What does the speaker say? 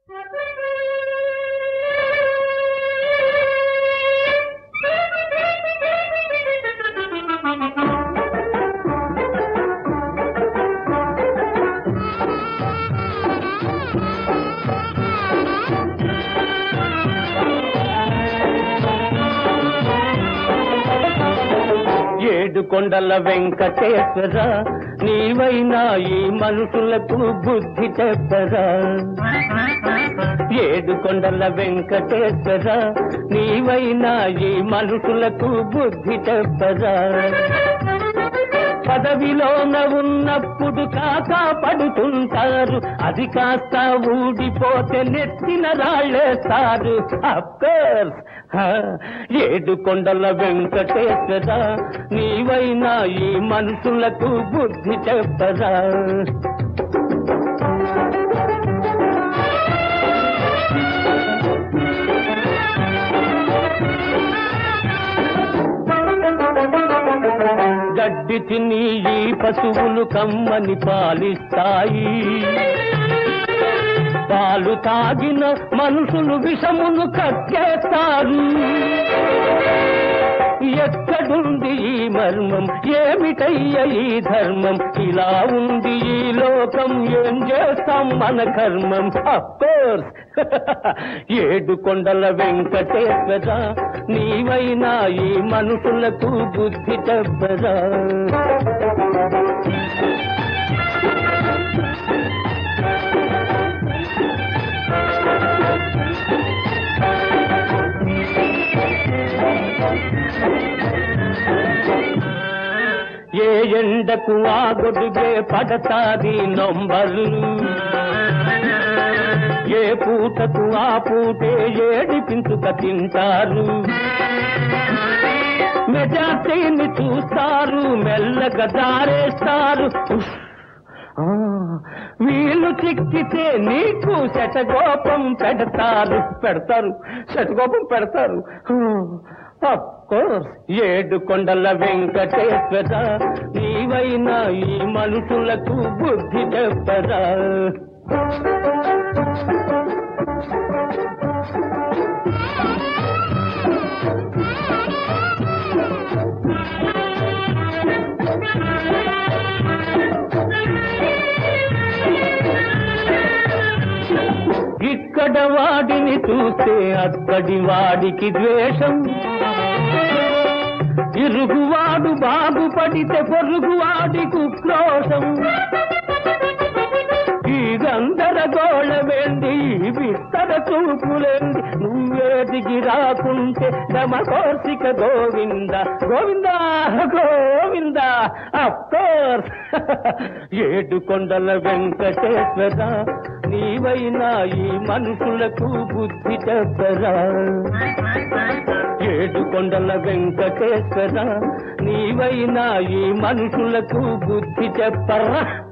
ఏడు కొండల వెంకటేశ్వర నీవైనా ఈ మనుషులకు బుద్ధి చెప్పరా ఏడు కొండల వెంకటేశ్వర నీవైనా ఈ మనుషులకు బుద్ధి చెప్పరా పదవిలోన ఉన్నప్పుడు కాకా పడుతుంటారు అది కాస్త ఊడిపోతే నెత్తిన రాళ్ళేస్తారు అఫ్కోర్స్ ఏడు కొండల వెంకటేశ్వర నీవైనా ఈ మనుషులకు బుద్ధి చెప్పరా గడ్డి తిని ఈ పశువులు కమ్మని పాలిస్తాయి పాలు తాగిన మనుషులు విషమును కక్కేస్తారు ఎక్కడుంది ఈ మర్మం ఏమిటయ్య ఈ ధర్మం ఇలా ఉంది ఈ లోకం ఏం చేస్తాం మన కర్మం అఫ్కోర్స్ ఏడు కొండల వెంకటేశ్వర నీవైనా ఈ మనుషులకు బుద్ధి చెప్పరా ఏ ఎండకు ఆ గొడుగే పడతాది నొంబర్లు ఏ పూటకు ఆ పూటే ఏడిపించుక తింటారు మెజార్టీని చూస్తారు మెల్లగా దారేస్తారు ఉఫ్. ఆ, వీళ్ళు చిక్కితే నీకు శటగోపం పెడతారు పెడతారు శటగోపం పెడతారు కోర్స్ ఏడు కొండల వెంకటేశ్వర నీవైనా ఈ మనుషులకు బుద్ధి చెప్పరా ఇక్కడ వాడిని చూస్తే అక్కడి వాడికి ద్వేషం ఇరుగువాడు బాగుపడితే పొరుగువాడికి ఉక్రోషం ఈ గందరగోళమేంది ఈ విస్తర చూపులేంది నువ్వేదిగి రాకుంటే దమకోర్సిక గోవింద గోవింద గోవింద అఫ్కోర్స్ ఏడు కొండల వెంకటేశ్వర నీవైనా ఈ మనుషులకు బుద్ధి చెప్పరా ఏడు కొండల వెంకటేశ్వర నీవైనా ఈ మనుషులకు బుద్ధి చెప్పరా